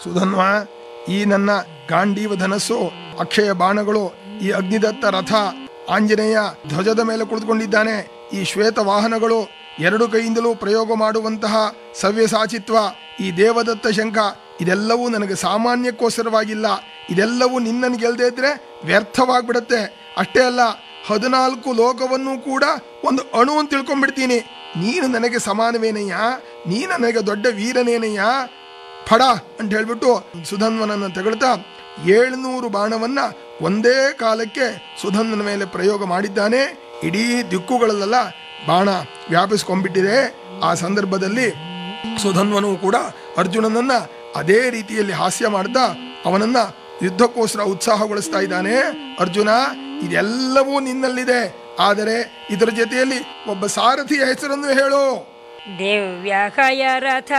ಸುಧನ್ವ ಈ ನನ್ನ ಗಾಂಡೀವ ಧನಸ್ಸು ಅಕ್ಷಯ ಬಾಣಗಳು ಈ ಅಗ್ನಿದತ್ತ ರಥ ಆಂಜನೇಯ ಧ್ವಜದ ಮೇಲೆ ಕುಳಿತುಕೊಂಡಿದ್ದಾನೆ ಈ ಶ್ವೇತ ವಾಹನಗಳು ಎರಡು ಕೈಯಿಂದಲೂ ಪ್ರಯೋಗ ಮಾಡುವಂತಹ ಸವ್ಯಸಾಚಿತ್ವ ಈ ದೇವದತ್ತ ಶಂಖ ಇದೆಲ್ಲವೂ ನನಗೆ ಸಾಮಾನ್ಯಕ್ಕೋಸ್ಕರವಾಗಿಲ್ಲ ಇದೆಲ್ಲವೂ ನಿನ್ನನ್ನು ಗೆಲ್ಲದೆ ಇದ್ರೆ ವ್ಯರ್ಥವಾಗ್ಬಿಡತ್ತೆ ಅಷ್ಟೇ ಅಲ್ಲ ಹದಿನಾಲ್ಕು ಲೋಕವನ್ನು ಕೂಡ ಒಂದು ಅಣು ಅಂತ ತಿಳ್ಕೊಂಡ್ಬಿಡ್ತೀನಿ ನೀನು ನನಗೆ ಸಮಾನವೇನಯ್ಯ ನೀ ನನಗೆ ದೊಡ್ಡ ವೀರನೇನಯ್ಯ ಫಡ ಅಂತ ಹೇಳ್ಬಿಟ್ಟು ಸುಧನ್ವನನ್ನು ತೆಗಳ್ತಾ ಏಳ್ನೂರು ಬಾಣವನ್ನ ಒಂದೇ ಕಾಲಕ್ಕೆ ಸುಧನ್ವನ ಮೇಲೆ ಪ್ರಯೋಗ ಮಾಡಿದ್ದಾನೆ ಇಡೀ ದಿಕ್ಕುಗಳಲ್ಲೆಲ್ಲ ಬಾಣ ವ್ಯಾಪಿಸ್ಕೊಂಡ್ಬಿಟ್ಟಿದೆ ಆ ಸಂದರ್ಭದಲ್ಲಿ ಸುಧನ್ವನು ಕೂಡ ಅರ್ಜುನನನ್ನ ಅದೇ ರೀತಿಯಲ್ಲಿ ಹಾಸ್ಯ ಮಾಡ್ತಾ ಅವನನ್ನ ಯುದ್ಧಕ್ಕೋಸ್ಕರ ಉತ್ಸಾಹಗೊಳಿಸ್ತಾ ಇದ್ದಾನೆ ಅರ್ಜುನ ಇದೆಲ್ಲವೂ ನಿನ್ನಲ್ಲಿದೆ ಆದರೆ ಇದರ ಜೊತೆಯಲ್ಲಿ ಒಬ್ಬ ಸಾರಥಿಯ ಹೆಸರನ್ನು ಹೇಳು ದಿವ್ಯ ರಥ